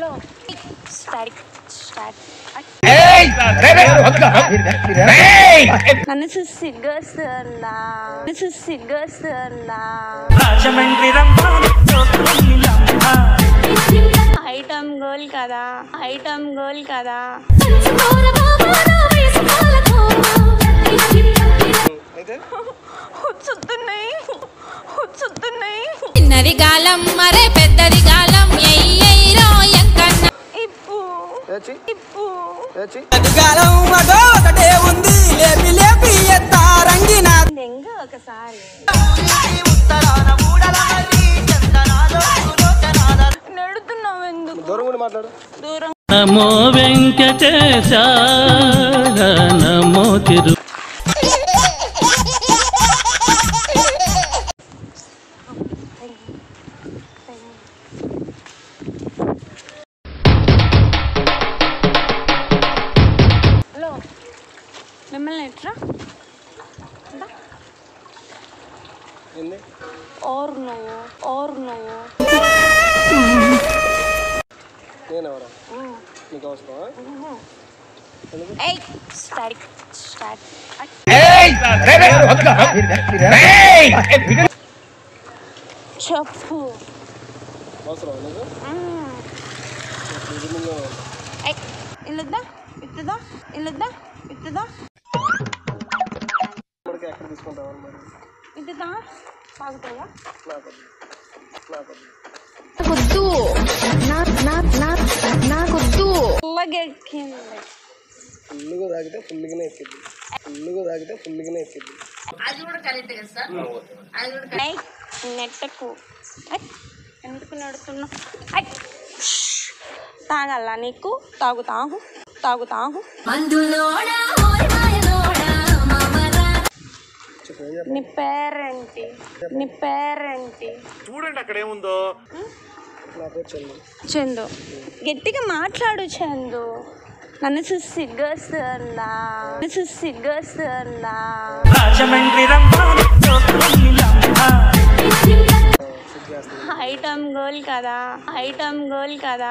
Hello start start నన్ను చూసి సిగ్గొస్తుందా నన్ను చూసి సిగ్గొస్తుందా ఐటమ్ గోల్ కదా ఐటమ్ గోల్ కదా అయితే హుచ్చుతున్నాయి హుచ్చుతున్నాయి చిన్నది గాలం మరే పెద్దది గాలం ఎయ్యో ఎంకన్నా ఇప్పు ఏచి ఇప్పు ఏచి దెంగ ఒకసారి నెడుతున్నావు ఎందుకు దూరం కూడా మాట్లాడు దూరం నమో వెంకటేశ నమో తిరు హలో మిమ్మల్ని ఎట్రా ఏంది ఓర్ నువ్వు ఓర్ నువ్వు నేను ఎవరా నీకు అవసరమా ఏయ్ స్టార్ట్ స్టార్ట్ చెప్పు అవసరమా నీకు మ్మ్. ఇది ముందు ఏయ్ ఇల్లుద్దా ఇట్టుదా ఇల్లుద్దా ఇట్టుదా ఇప్పటికే ఎక్కడ తీసుకుంటావు మరి ఇట్టుదా తాగుతాయా నాకు వద్దు. నాకు వద్దు. నాకొద్దు నాకొద్దు పుల్లగెక్కింది ఫుల్గా తాగితే ఫుల్గానే ఎక్కింది ఫుల్గా తాగితే ఫుల్గానే ఎక్కింది ఏయ్ నెట్టకు ఏయ్, ఎందుకు నడుతున్నావు ఏయ్, ష్. తాగల్లా నీకు తాగు తాగు తాగు తాగు చెప్పు ఏం చెప్పు నీ పేరేంటి నీ పేరేంటి నా పేరు చందు చందు గట్టిగా మాట్లాడు చందు నన్ను చూసి సిగ్గొస్తుందా నన్ను చూసి సిగ్గొస్తుందా ఐటమ్ గోల్ కదా ఐటమ్ గోల్ కదా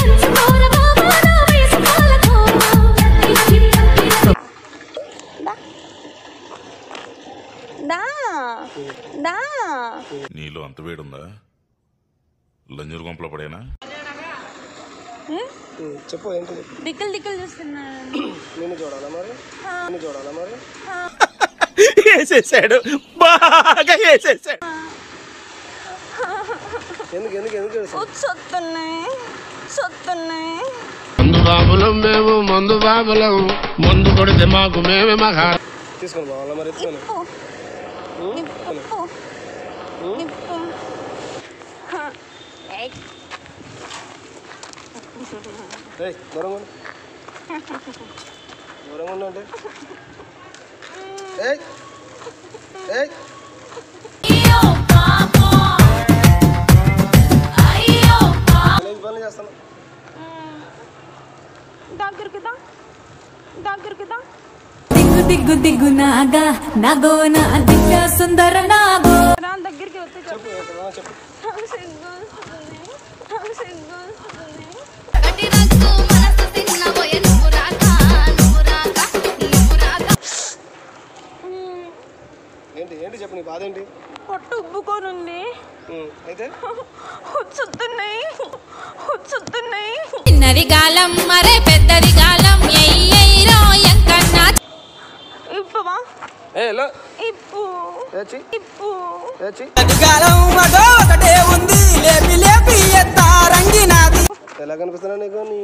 దా దా నీలో అంత వేడుందా లంజూరు గుంపలో పడేనా హ్మ్? ఉమ్, చెప్పు ఏంటి దిక్కులు దిక్కులు చూస్తున్నాను నేను చూడాలా మరి నేను చూడాలా మరి వేసేసాడు బాగా వేసేసాడు ఎందుకు ఎందుకు ఎందుకు ఏడుస్తావు? సొత్తున్నాయి సొత్తున్నాయి మందు బాబులం మేము మందు బాబులం మందు కొడితే మాకు మేమే మహా తీసుకొని పోవాలా మరి ఎత్తుకొని నిప్పు నిప్పు నిప్పు హ. ఏయ్. ఏయ్ దూరంగా ఉండు. దూరంగా ఉండు అంటే ఏయ్ ఏయ్ నేను పనులు చేస్తాను దగ్గరికి దా దగ్గరికి దా దిగ్గు దిగ్గు దిగ్గు నాగా నాగో నా దిగ్గ సుందర నాగో రా దగ్గరికి వచ్చి చెప్పు చెప్పు ఎక్కడ చెప్పు నాకు సిగ్గు వస్తుంది. నాకు సిగ్గు వస్తుంది. మ్మ్. ఏంటి ఏంటి చెప్పు నీ బాధ ఏంటి పొట్టు ఉబ్బుకోనుంది ఉమ్, అయితే హుచ్చుతున్నాయి హుచ్చుతున్నాయి చిన్నది గాలం మరే పెద్దది గాలం ఎయ్యో ఎంకన్నా ఇప్పువా ఏ హలో ఇప్పు ఏచి ఇప్పు ఏచి ఎలా కనిపిస్తున్నా నీకు నీ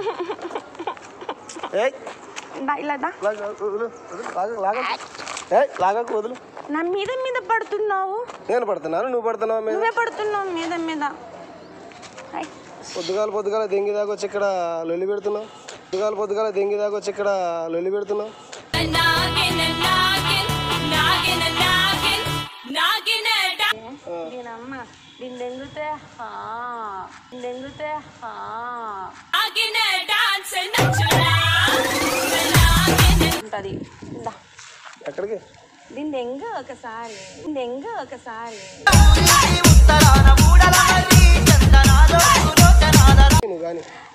ఏయ్ దా, ఇలా దా లాగ వదులు వదులు లాగ లాగ ఏయ్ లాగకు వదులు నా మీద మీద పడుతున్నావు నేను పడుతున్నాను నువ్వు పడుతున్నావు మీద నువ్వే పడుతున్నావు మీద మీద ఐ, పొద్దుగాల పొద్దుగాల దెంగి దాకా వచ్చి ఇక్కడ లొల్లి పెడుతున్నావు పొద్దుగాల పొద్దుగాల దెంగి దాకా వచ్చి ఇక్కడ లొల్లి పెడుతున్నావు దీనమ్మ దీని దెంగితే హా దీని దెంగితే హా ఉంటది దా ఎక్కడికి దీని దెంగ ఒకసారి దీని దెంగ ఒకసారి నువ్వు కానీ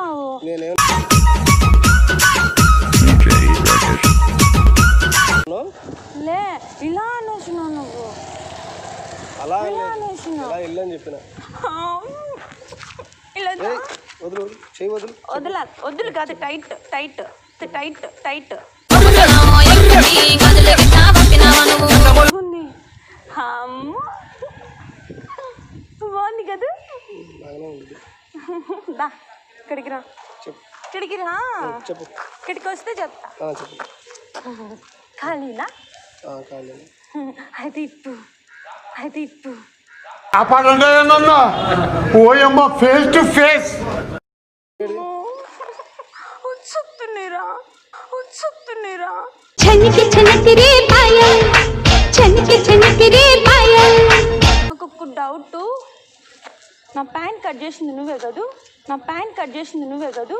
అనేసినావు నేనేం లే ఇలా అనేసినావు నువ్వు అలా ఇలా అనలేదు. అనేసినావు అలా ఇల్లు అని చెప్పిన ఇలా ఏయ్, వదులు వదులు చేయి వదులు వదిల వదులు కాదు టైట్ టైట్ టైట్ టైట్ ఉంది అమ్మ. బాగుంది కదా బాగానే ఉంది దా ఇక్కడికి రా చెప్పు ఇక్కడికి రా చెప్పు ఇక్కడికి వస్తే చెప్తా ఆ, చెప్పు ఖాళీనా ఆ, కాలేదు అది ఇప్పు అది ఇప్పు కాపాడండి నన్ను ఓయమ్మ ఫేస్ టు ఫేస్ ఉత్సుతున్నారా ఉత్సుతున్నారా छनक छनक रे पायल छनक छनक रे पायल నాకు ఒక డౌట్ నా ప్యాంట్ కట్ చేసింది నువ్వే కదూ నా ప్యాంట్ కట్ చేసింది నువ్వే కదూ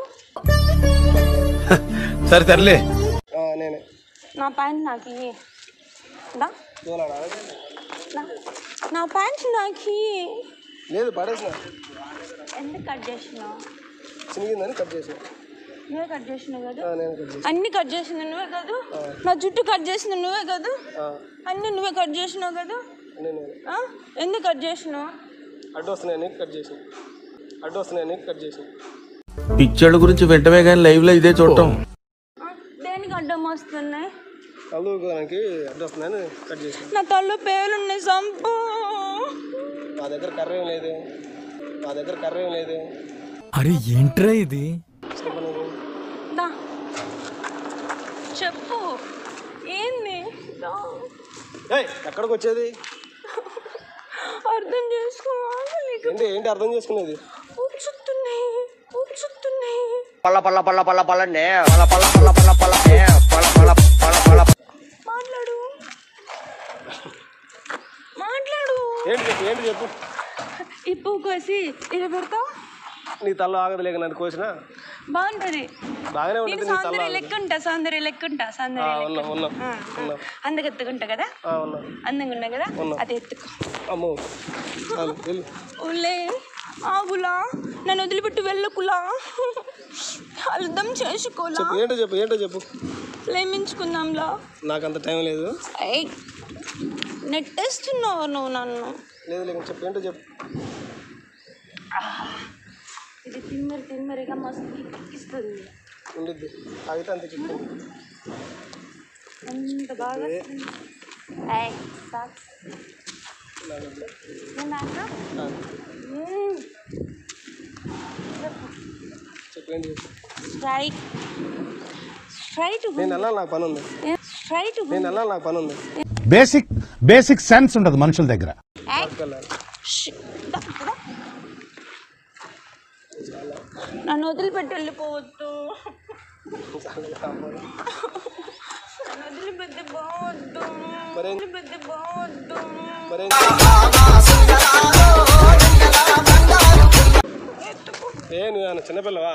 సరే తరలే ఆ, నేనే నా ప్యాంట్ నాకు ఇయ్యి. దా దూలాడా నా- నా ప్యాంట్ నాకు ఇయ్యి. లేదు పడేసిన ఎందుకు కట్ చేసినావు చినిగిందని కట్ చేసిన నువ్వే కట్ చేసినావు కదా ఆ, నేను కట్ చేసిన అన్ని కట్ చేసింది నువ్వే కాదు నా జుట్టు కట్ చేసింది నువ్వే కాదు ఆ, అన్ని నువ్వే కట్ చేసినావు కదా నేను ఆ? ఎందుకు కట్ చేసినావు అడ్డు వస్తున్నాయని కట్ చేసిన అడ్డు వస్తున్నాయని కట్ చేసిన పిచ్చోళ్ళ గురించి వెంటనే కానీ లైవ్ లో ఇదే చూడటం ఆ? దేనికి అడ్డం వస్తున్నాయి చదువుకోవడానికి అడ్డు వస్తున్నాయని కట్ చేసిన నా తల్లో పేలున్నాయి సంపు నా దగ్గర కర్ర ఏం లేదు నా దగ్గర కర్ర ఏం లేదు అరే ఏంట్రా ఇది చెప్పలేదు దా చెప్పు ఏంది దా. ఏయ్ ఎక్కడికి వచ్చేది అర్థం చేసుకోవాలి నీకు ఏంటి ఏంటి అర్థం చేసుకునేది ఉచ్చుతున్నాయి ఉచ్చుతున్నాయి మాట్లాడు మాట్లాడు ఏంటి చెప్పు ఏంటి చెప్పు ఇప్పు కోసి ఇలా పెడతావు నీ తల ఆగదు లేక నన్ను కోసిన బాగుంటది బాగానే నేను ఉంటుంది నీ తల సౌందర్య లెక్క ఉంటా సౌందర్య లెక్క ఉంటా సౌందర్య లెక్క ఉన్నాం ఉన్నాం ఆ, ఆ. అందగా ఎత్తుకుంటా కదా ఆ, ఉన్నాం అందంగా ఉన్నా కదా ఉన్నా. అది ఎత్తుకో అమ్మో చాలు వెళ్ళు ఓలే ఆవులా నన్ను వదిలిపెట్టి వెళ్ళకులా అర్థం చేసుకోలా చెప్పు ఏంటో చెప్పు ఏంటో చెప్పు ప్రేమించుకుందాంలా నాకు అంత టైం లేదు ఏయ్ నెట్టేస్తున్నావు నువ్వు నన్ను లేదు లేక చెప్పు ఏంటో చెప్పు ఇది తిమ్మరి తిమ్మరిగా మస్తు ఇస్తుంది ఉండిద్ది తాగితే అంత చెప్పు అంత బాగా వస్తుంది. ఏయ్ సాక్స్ నాకు వద్దు. నేను నాన్న కాదు. మ్మ్. చెప్పు ఏంటి చెప్పు స్ట్రైట్ స్ట్రైట్ నేను వెళ్ళాలి నాకు పని ఉంది స్ట్రైట్ నేను వెళ్ళాలి నాకు పని ఉంది బేసిక్ బేసిక్ సెన్స్ ఉండదు మనుషుల దగ్గర వెళ్ళాలి నన్ను వదిలిపెట్టి వెళ్ళిపోవద్దు నన్ను వదిలిపెట్టి పోవద్దు మరేం వదిలిపెట్టి పోవద్దు మరేం ఏ నువ్వు ఏమన్నా చిన్నపిల్లవా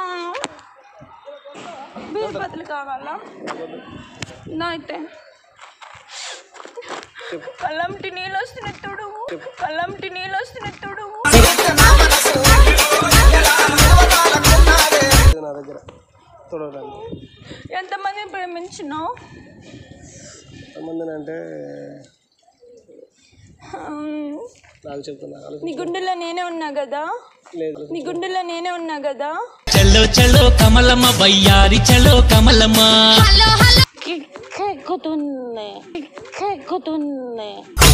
బీరుపతులు కావాలా నా అయితే కళ్ళంటి నీళ్ళు వస్తున్నాయి తుడువు కళ్ళంటి నీళ్ళు వస్తున్నాయి తుడువు ఇది నా దగ్గర చూడడానికి ఎంతమంది ప్రేమించినావు సంబంధం అంటే హ్మ్. నాకు చెప్తున్నా ఆలోచించు. నీ గుండెల్లో నేనే ఉన్నా కదా లేదు నీ గుండెల్లో నేనే ఉన్నా కదా చలో చలో కమలమ్మ బయ్యారి చలో కమలమ్మ కిక్కెక్కుతుంది కిక్కెక్కుతుంది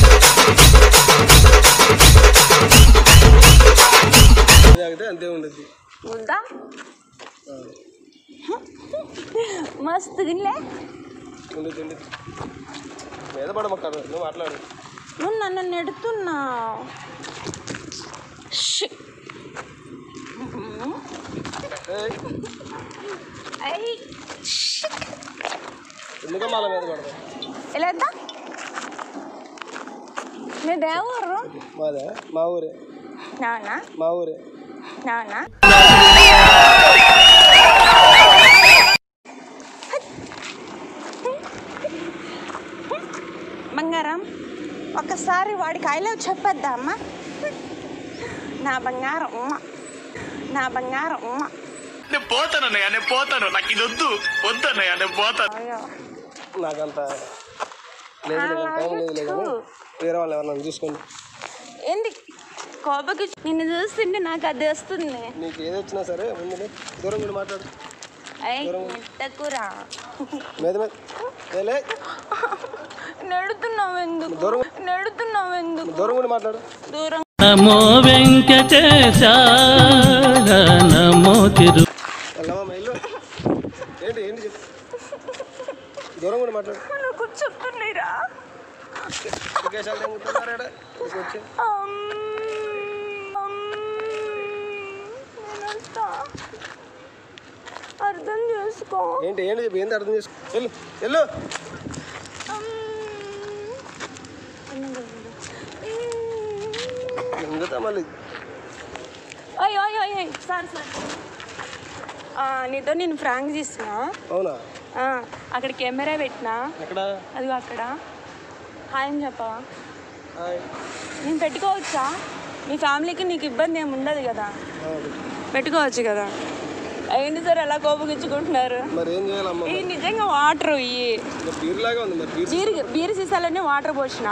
ఇది తాగితే అంతే ఉండద్ది ఉందా మస్తు గిల్లే ఉండద్ది ఉండద్ది మీద పడమక్కడ నువ్వు మాట్లాడు నువ్వు నన్ను నెడుతున్నావు ష్. ఏయ్, ఐ. ఎందుకో మాల మీద పడతావు ఇలా ఎద్దా మీదేవరు మాదే మా ఊరే నానా మా ఊరే నానా బంగారం ఒక్కసారి వాడికి ఐ లవ్ చెప్పొద్దా అమ్మా నా బంగారం ఉమ్మ. నా బంగారం ఉమ్మ. నేను పోతాను అన్నయ్య నేను పోతాను నాకు ఇది వద్దు వద్దు అన్నయ్య నేను పోతాను అయ్యో. నాకంత లేదు లేదు టైం లేదు లేదు కానీ వేరే వాళ్ళు ఎవరన్నా చూసుకోండి ఏంది కోపకి నిన్ను చూస్తుంటే నాకు అది వస్తుంది నీకు ఏది వచ్చినా సరే ముందు దూరం కూడా మాట్లాడు అయ్యి ముట్టకురా మీద మీద ఏ లే నెడుతున్నావు ఎందుకు దూరం నెడుతున్నావు ఎందుకు దూరం కూడా మాట్లాడు దూరం నమో వెంకటేశ నమో తిరు వెళ్ళమా ఇల్లు ఏంటి ఏంటి చెప్పు దూరం కూడా మాట్లాడు నాకు చెప్తున్నాయిరా వికేశాలు ఏం గుర్తున్నారా ఈడ? ఇక్కడికి వచ్చి అర్థం చేసుకో ఏంటి ఏంటి చెప్పు ఏంటి అర్థం చేసుకో వెళ్ళు వెళ్ళు ఎందుకు మళ్ళీ అయ్యో అయ్యో అయ్యో సార్ సార్ ఆ, నీతో నేను ఫ్రాంక్ చేస్తున్నా అవునా ఆ, అక్కడ కెమెరా పెట్టినా ఎక్కడ అదిగో అక్కడ హాయ్ అని చెప్పవా హాయ్. నేను పెట్టుకోవచ్చా మీ ఫ్యామిలీకి నీకు ఇబ్బంది ఏమి ఉండదు కదా ఆ, పెట్టు. పెట్టుకోవచ్చు కదా ఏంటి సార్ ఎలా కోపగించుకుంటున్నారు మరి ఏం చేయాలమ్మా ఈ నిజంగా వాటర్ ఇవి బీర్ లాగా ఉంది మరి బీర్ బీర్ బీర్ సీసాలన్నీ వాటర్ పోసిన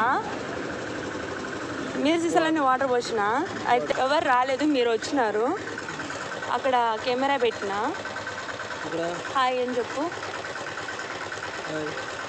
బీర్ సీసాలన్నీ వాటర్ పోసిన అయితే ఎవరు రాలేదు మీరు వచ్చినారు అక్కడ కెమెరా పెట్టిన ఇక్కడ హాయ్ అని చెప్పు హాయ్.